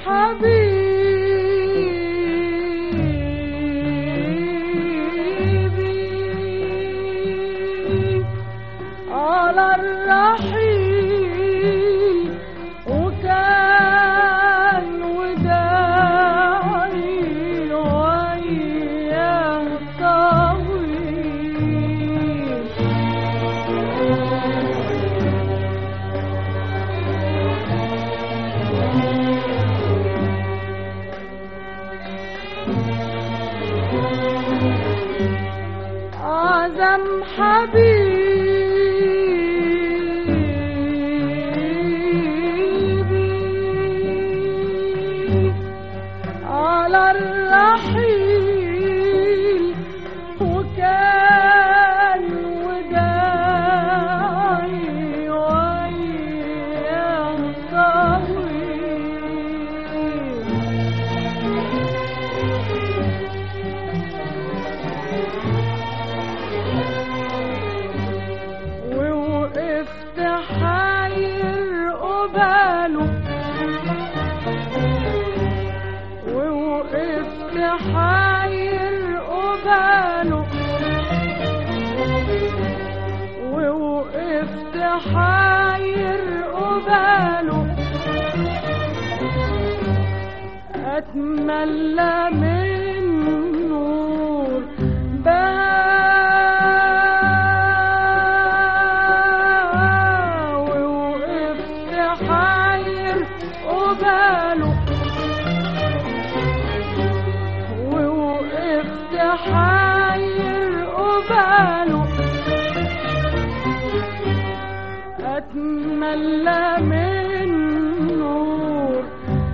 حبيبي على الرحيل وكان وداعي وياه طويل أعظم حبيبي على الرحيل وكان وداعي وياه طويل ووقفت حاير قباله ووقفت حاير قباله ووقفت حاير قباله أتملى من نور بها ووقفت حاير قباله ووقفت حاير قباله أتملى من نور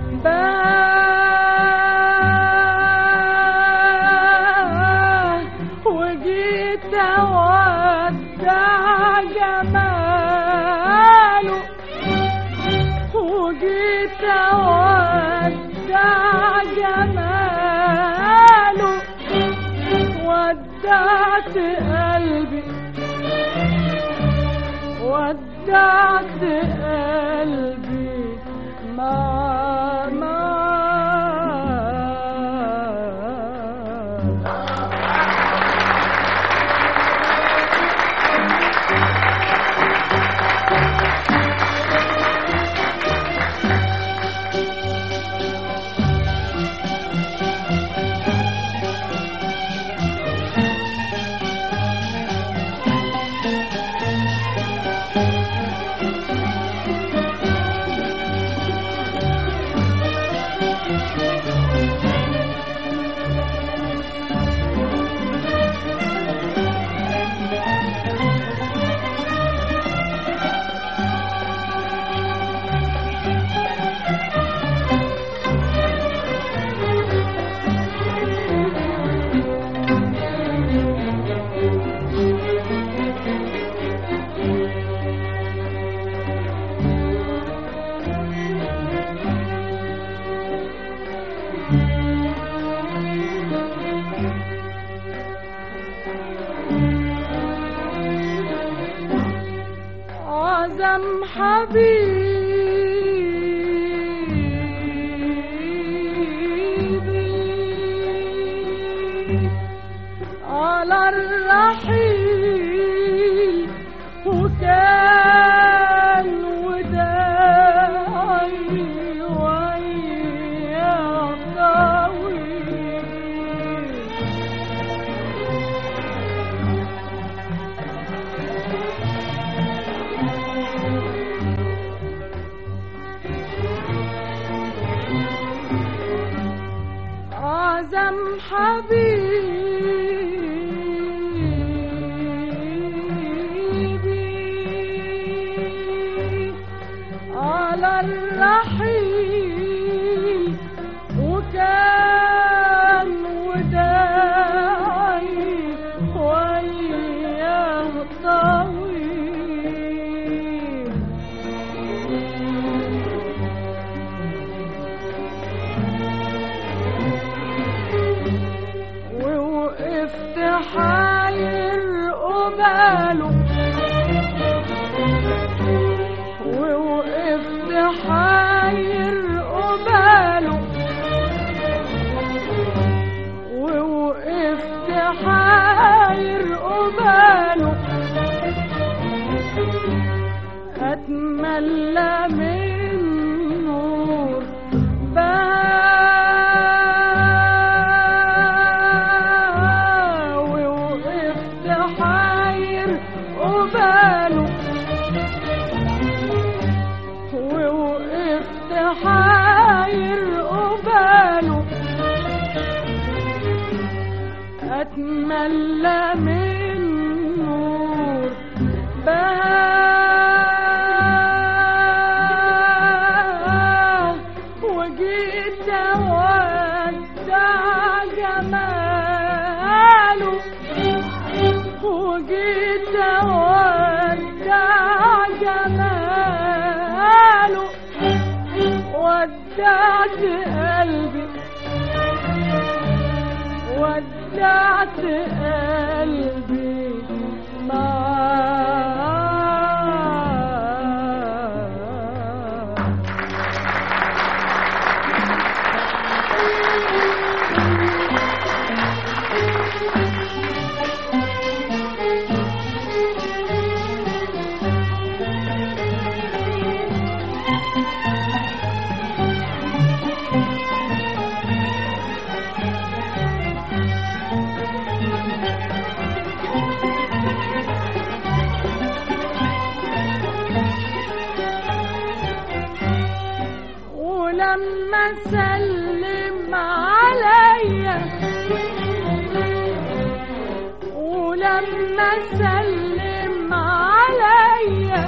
باه وجيت أودع جماله وجيت أودع جماله ودعت قلبي ودعت قلبي ما ما أعظم حبيبي على الرحيل وكان وداعي وياه طويل أعظم حبيبي على الرحيل وكان وداعي وياه طويل ووقفت حاير قباله ووقفت حاير أتملى من نور باوي وقفت حاير قباله ووقفت حاير قباله أتملى من نور باه وجيت أودع جماله وجيت أودع جماله ودعت قلبي ودعت قلبي معاه ولما سلم عليا ولما سلم عليا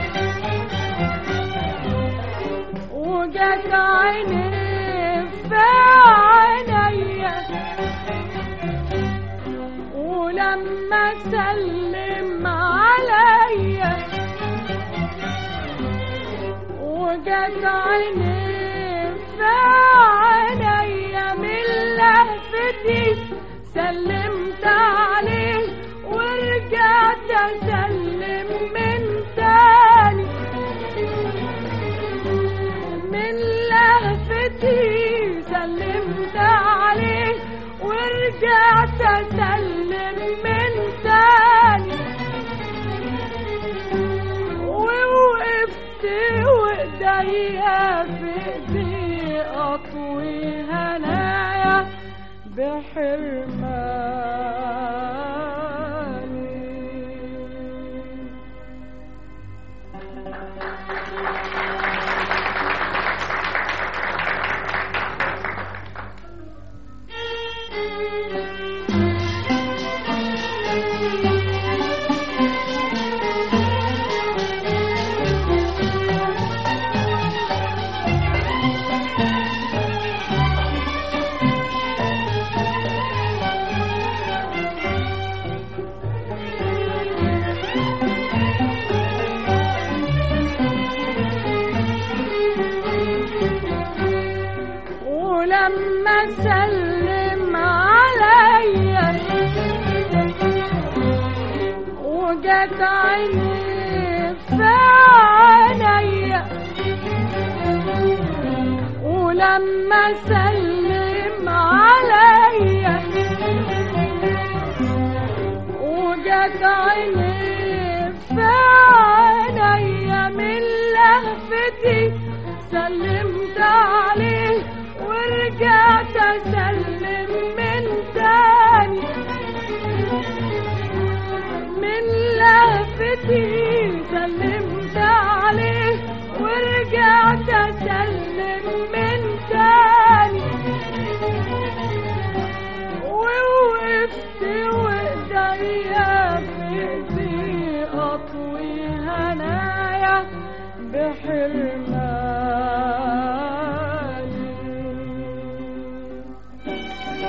وجت عيني في عينيا ولما سلم عليا وجت عيني في عينيا من لهفتي سلمت عليه ورجعت اسلم من تاني من لهفتي سلمت عليه ورجعت اسلم من تاني ووقفت وايديا في ايدي اطوي هنايا بحرماني ولما سلم عليا وجت عيني في عينيا ولما سلم عليا وجت عيني في عينيا من لهفتي سلمت عليه ورجعت اسلم من تاني من لهفتي سلمت عليه ورجعت اسلم من تاني ووقفت وايديا في ايدي اطوي هنايا بحرماني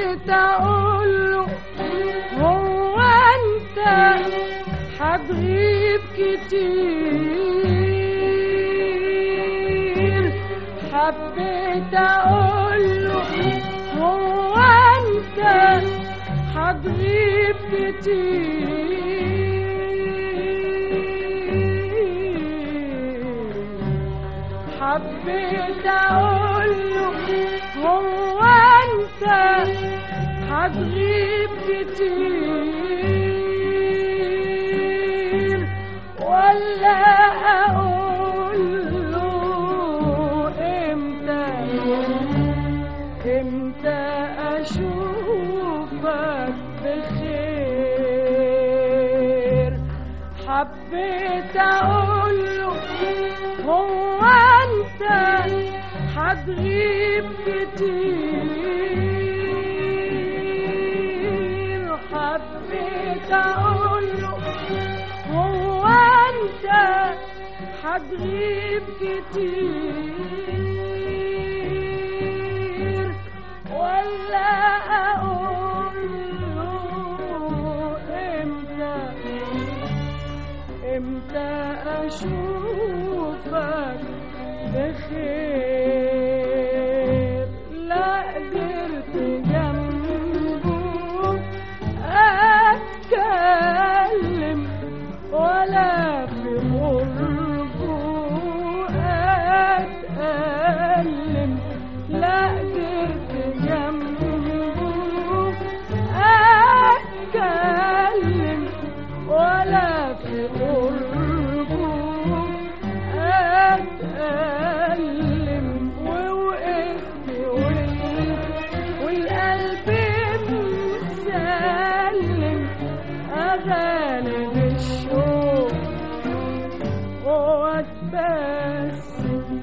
حبيت اقوله هو انت هتغيب كتير حبيت اقوله هو انت هتغيب كتير حبيت اقوله هو انت هتغيب كتير ولا اقوله امتى امتى اشوفك بخير حبيت اقوله هو انت هتغيب كتير حبيت اقوله هو انت هتغيب كتير ولا اقوله امتى امتى اشوفك بخير لا قدرت جنبه اتكلم ولا في قربه اتألم لا قدرت جنبه اتكلم ولا في قربه اتألم ووقفت وقفت والقلب مسلم أغالب الشوق واتبسم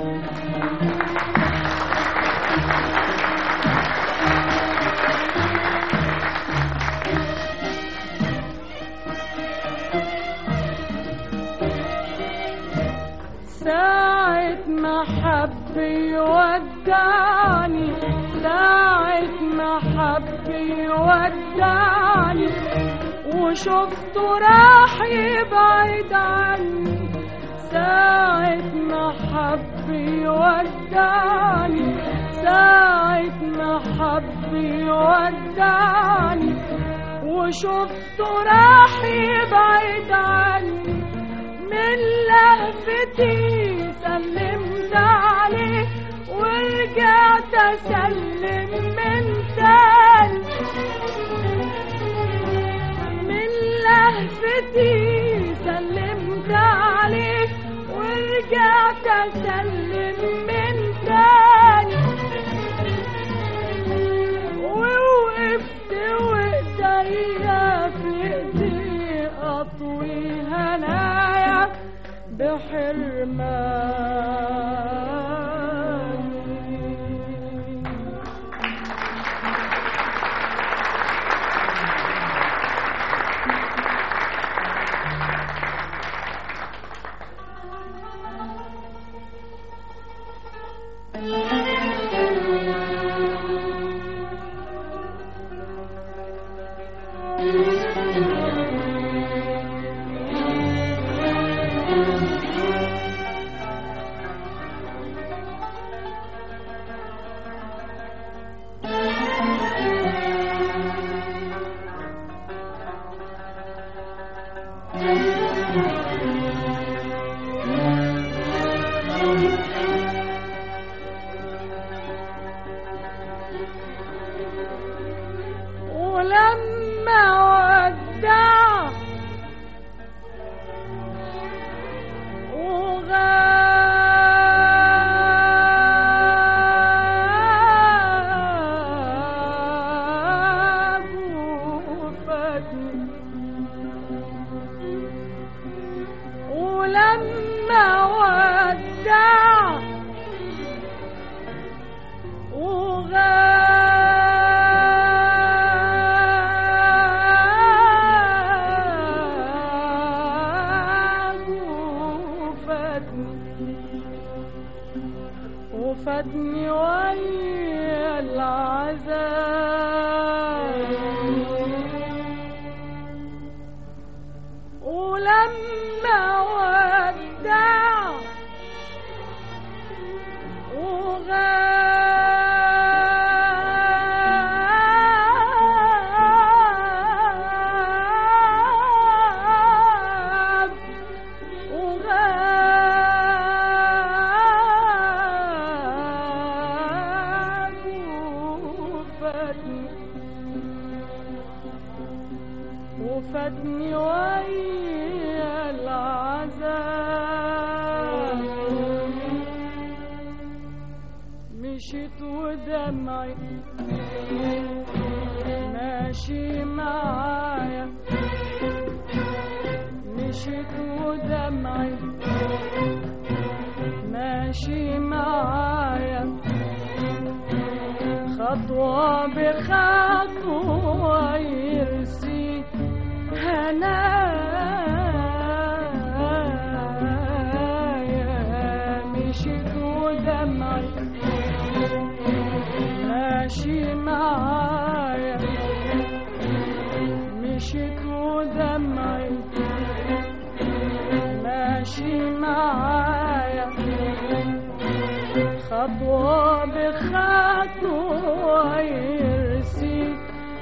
ساعة ما حب يودعني ساعة ما حب يودعني وشفته راح يبعد عني ساعة ما حب يودعني ساعة ما حب يودعني وشفته راح يبعد عني من لهفتي سلمت عليه ورجعت اسلم من تاني من لهفتي سلمت عليه ورجعت اسلم من تاني ووقفت وايديا في ايدي اطوي هنايا بحرماني وفاتني وفاتني ويا العذاب ولما ودع وغاب وغاب وفاتني وفاتني ويا العذاب مشيت ودمعي ماشي معايا مشيت ودمعي ماشي معايا خطوة بخطوة يرسي هنايا مشيت ودمعي ماشي معايا مشيت ودمعي ماشي معايا خطوة بخطوة يرسي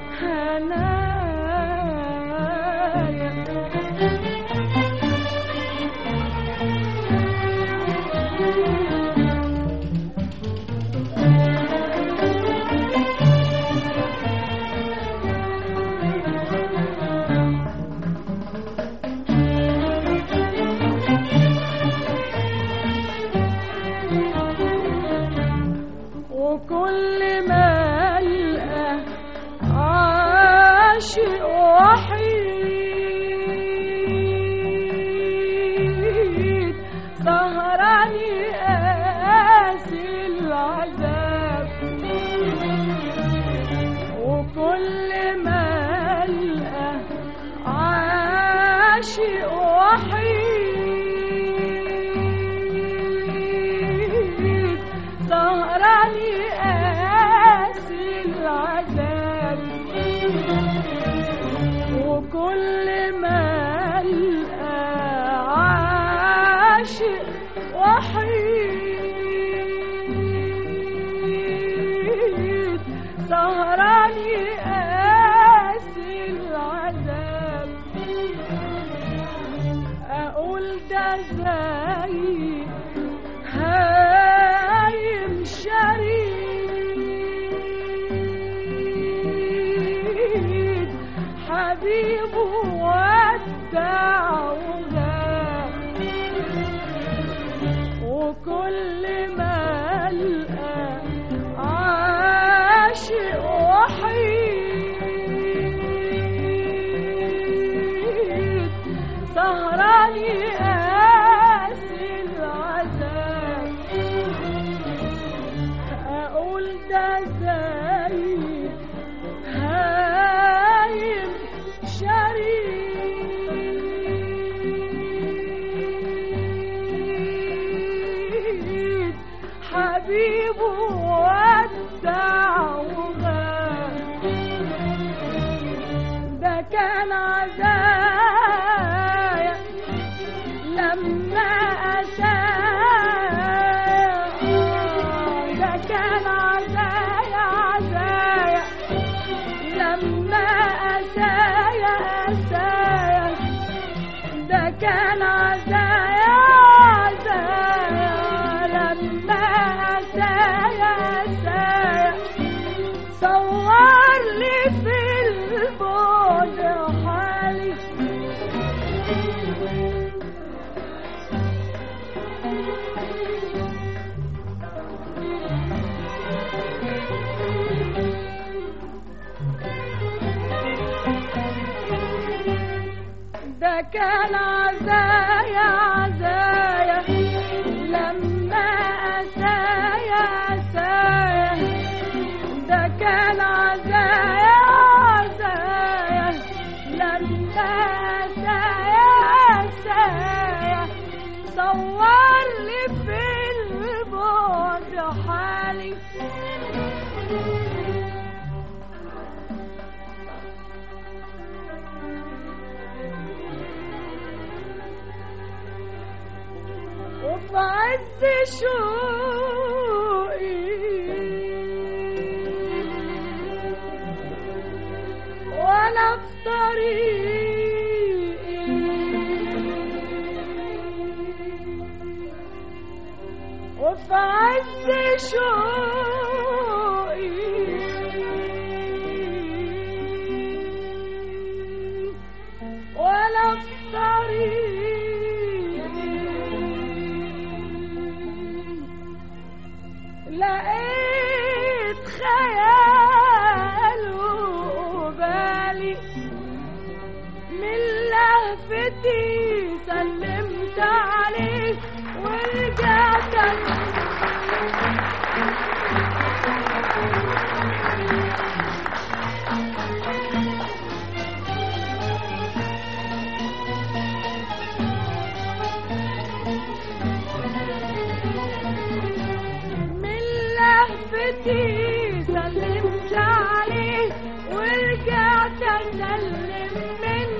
هنايا وكل ما القى عاشق وحيد سهراني قاسي العذاب وكل ما القى عاشق وحيد سهراني قاسي العذاب وكل ما القى عاشق وحيد سهراني قاسي العذاب اقول ده زي هايم شريد حبيبه ودع وغاب وكل ما القى عاشق وحيد سهراني قاسي العذاب اقول ده زي هايم شريد حبيبه ودع وغاب ده كان عزايا لما أسايا ده كان عزايا عزايا لما أسايا أسايا ده كان عزايا عزايا لما أسايا أسايا صور لي في البعد حالي ده كان عزايا عزايا لما أسايا أسايا ده كان عزايا عزايا لما أسايا أسايا صور نور لي في البعد حالي وفي عز شوقي وانا في طريقي وفي عز شوقي ولا في طريقي لقيت خيال وبالي من لهفتي سلمت عليه ورجعت من لهفتي سلمت عليه ورجعت اسلم من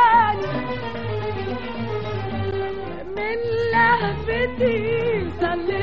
تاني من لهفتي سلمت